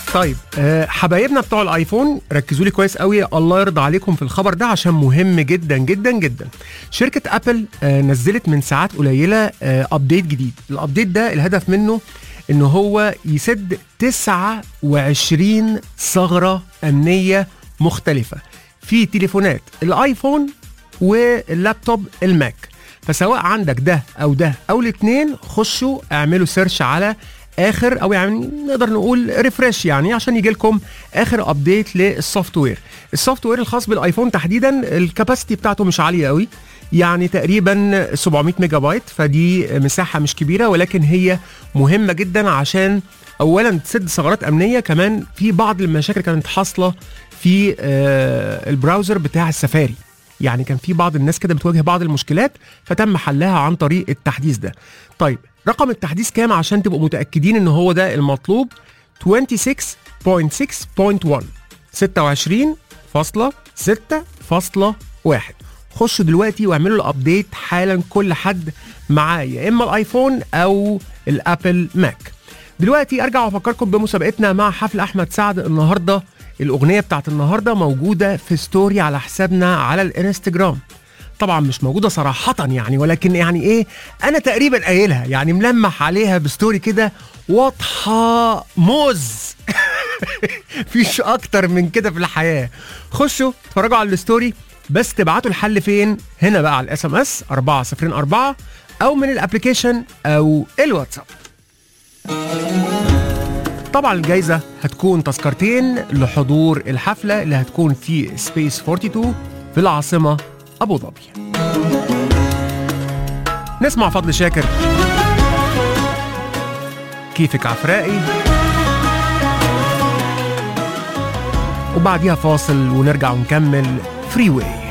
طيب آه، حبايبنا بتوع الايفون ركزوا لي كويس قوي الله يرضى عليكم في الخبر ده عشان مهم جدا جدا جدا شركه ابل آه، نزلت من ساعات قليله آه، ابديت جديد الابديت ده الهدف منه ان هو يسد 29 ثغره امنيه مختلفه في تليفونات الايفون واللابتوب الماك فسواء عندك ده او ده او الاثنين خشوا اعملوا سيرش على اخر او يعني نقدر نقول ريفرش يعني عشان يجي لكم اخر ابديت للسوفت وير السوفت وير الخاص بالايفون تحديدا الكاباسيتي بتاعته مش عاليه قوي يعني تقريبا 700 ميجا بايت فدي مساحه مش كبيره ولكن هي مهمه جدا عشان اولا تسد ثغرات امنيه كمان في بعض المشاكل كانت حاصله في آه، البراوزر بتاع السفاري يعني كان في بعض الناس كده بتواجه بعض المشكلات فتم حلها عن طريق التحديث ده طيب رقم التحديث كام عشان تبقوا متاكدين ان هو ده المطلوب 26.6.1 26.6.1 خشوا دلوقتي واعملوا الابديت حالا كل حد معاه يا اما الايفون او الابل ماك دلوقتي ارجع وافكركم بمسابقتنا مع حفل احمد سعد النهارده الاغنيه بتاعت النهارده موجوده في ستوري على حسابنا على الانستجرام طبعا مش موجوده صراحه يعني ولكن يعني ايه انا تقريبا قايلها يعني ملمح عليها بستوري كده واضحه موز فيش اكتر من كده في الحياه خشوا اتفرجوا على الستوري بس تبعتوا الحل فين هنا بقى على الاس ام اس 404 او من الابلكيشن او الواتساب طبعا الجايزه هتكون تذكرتين لحضور الحفله اللي هتكون في سبيس 42 في العاصمه ابو ظبي نسمع فضل شاكر كيفك عفرائي وبعديها فاصل ونرجع ونكمل فري واي